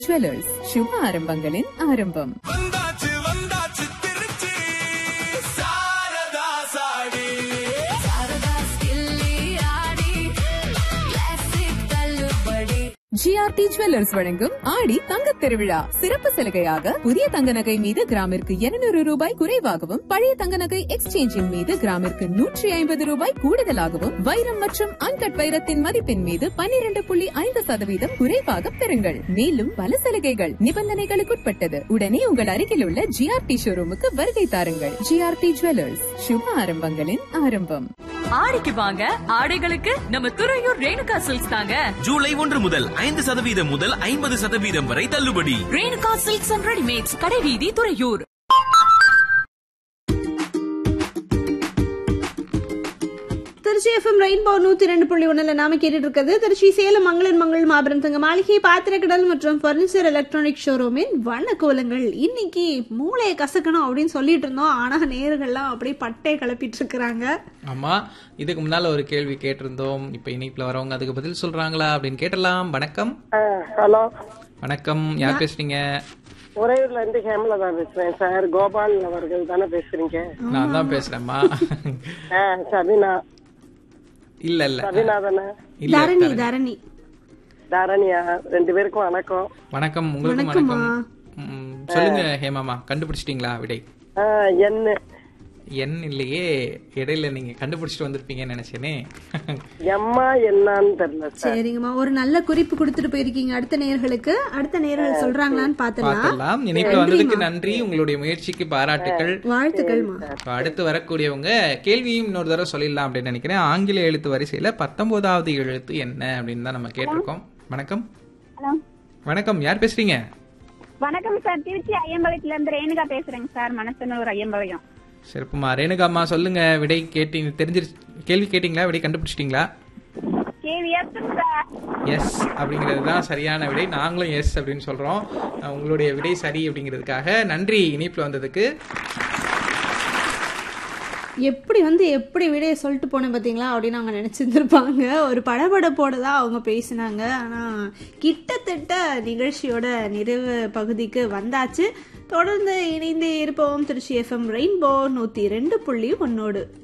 Jewellers சுப ஆரம்பங்களின் ஆரம்பம் வந்தாச்சு வந்தாச்சு திருச்சி சாரதா சாடி ஜிஆர்டி ஜுவல்லர்ஸ் வழங்கும் ஆடி தங்கத் திருவிழா சிறப்பு சலுகையாக புதிய தங்க நகை மீது கிராமிற்கு 200 ரூபாய் குறைவாகவும் பழைய தங்க நகை எக்ஸ்சேஞ்சின் மீது கிராமிற்கு நூற்றி ஐம்பது ரூபாய் கூடுதலாகவும் வைரம் மற்றும் அன்கட் வைரத்தின் மதிப்பின் மீது 12.5% புள்ளி ஐந்து சதவீதம் குறைவாக பெறுங்கள் மேலும் பல சலுகைகள் நிபந்தனைகளுக்குட்பட்டது உடனே உங்கள் அருகில் உள்ள ஜிஆர்டி ஷோரூமுக்கு வருகை தாருங்கள் ஜிஆர்டி ஜுவல்லர்ஸ் சுப ஆரம்பங்களின் ஆரம்பம் ஆடிக்கு வாங்க ஆடைகளுக்கு நம்ம துறையூர் ரேணுகா சில்க்ஸ் தாங்க ஜூலை ஒன்று முதல் ஐந்து சதவீதம் முதல் ஐம்பது சதவீதம் வரை தள்ளுபடி ரேணுகா சில்க்ஸ் அண்ட் ரெடிமேட்ஸ் கடைவீதி துறையூர் திருச்சி எஃப்எம் ரெயின்போ நூத்தி ரெண்டு புள்ளி ஒண்ணுல நாம கேட்டுட்டு இருக்கிறது திருச்சி சேலம் மங்களன் மங்கள் மாபெரும் தங்க மாளிகை பாத்திரக்கடல் மற்றும் பர்னிச்சர் எலக்ட்ரானிக் ஷோரூமின் வண்ண கோலங்கள் இன்னைக்கு மூளையை கசக்கணும் அப்படின்னு சொல்லிட்டு இருந்தோம் ஆனா நேர்கள்லாம் அப்படியே பட்டை கிளப்பிட்டு இருக்கிறாங்க ஆமா இதுக்கு முன்னால ஒரு கேள்வி கேட்டிருந்தோம் இப்ப இணைப்புல வரவங்க அதுக்கு பதில் சொல்றாங்களா அப்படின்னு கேட்டலாம் வணக்கம் ஹலோ வணக்கம் யார் பேசுறீங்க உறையூர்ல இருந்து ஹேமலா தான் பேசுறேன் சார் கோபால் அவர்கள் தானே பேசுறீங்க நான் தான் பேசுறேன்மா ஆ, சபினா இல்ல இல்ல சபினா தானே இல்ல தரணி தரணி. தரணி தாரணியா ரெண்டு பேருக்கும் வணக்கம் வணக்கம் உங்களுக்கு வணக்கம் ம், சொல்லுங்க ஹேமாமா கண்டுபிடிச்சிட்டீங்களா விடை ஆ, என்ன என் இல்லையே இடையில நீங்க கண்டுபிடிச்சிட்டு வந்திருப்பீங்கன்னு நினைச்சேனே எம்மா என்னன்னு தெரியல சார் சரிங்கம்மா ஒரு நல்ல குறிப்பு கொடுத்துட்டு போயிருக்கீங்க அடுத்த நேர்களுக்கு அடுத்த நேர்கள் சொல்றாங்களான்னு பாத்துலாம் பார்த்துடலாம் இணைப்புல வந்ததுக்கு நன்றி உங்களுடைய முயற்சிக்கு பாராட்டுக்கள் வாழ்த்துக்கள்மா இப்ப அடுத்து வரக்கூடியவங்க கேள்வியும் இன்னொரு தடவை சொல்லிடலாம் அப்படின்னு நினைக்கிறேன் ஆங்கில எழுத்து வரிசையில பத்தொன்பதாவது எழுத்து என்ன அப்படின்னு தான் நம்ம கேட்டிருக்கோம் வணக்கம் வணக்கம் யார் பேசுறீங்க வணக்கம் சார் திருச்சி ஐயம்பாளையத்துல இருந்து ரேணுகா பேசுறேங்க சார் மனசனூர் ஐயம்பாளையம் சிறப்புமா ரேணுகாம்மா சொல்லுங்க விடை கேட்டீங்க தெரிஞ்சிரு கேள்வி கேட்டீங்களா விடை கண்டுபிடிச்சிட்டீங்களா கேவி சார் எஸ் அப்படிங்கிறது தான் சரியான விடை நாங்களும் எஸ் அப்படின்னு சொல்றோம் அஹ் உங்களுடைய விடை சரி அப்படிங்கிறதுக்காக நன்றி இணைப்புல வந்ததுக்கு எப்படி வந்து எப்படி விடைய சொல்லிட்டு போனேன் பார்த்தீங்களா அப்படின்னு அவங்க நினச்சிருந்துருப்பாங்க ஒரு படபடப்போட தான் அவங்க பேசினாங்க ஆனால் கிட்டத்தட்ட நிகழ்ச்சியோட நிறைவு பகுதிக்கு வந்தாச்சு தொடர்ந்து இணைந்து இருப்போம் திருச்சி எஃப்எம் ரெயின்போ நூற்றி ரெண்டு புள்ளி ஒன்னோடு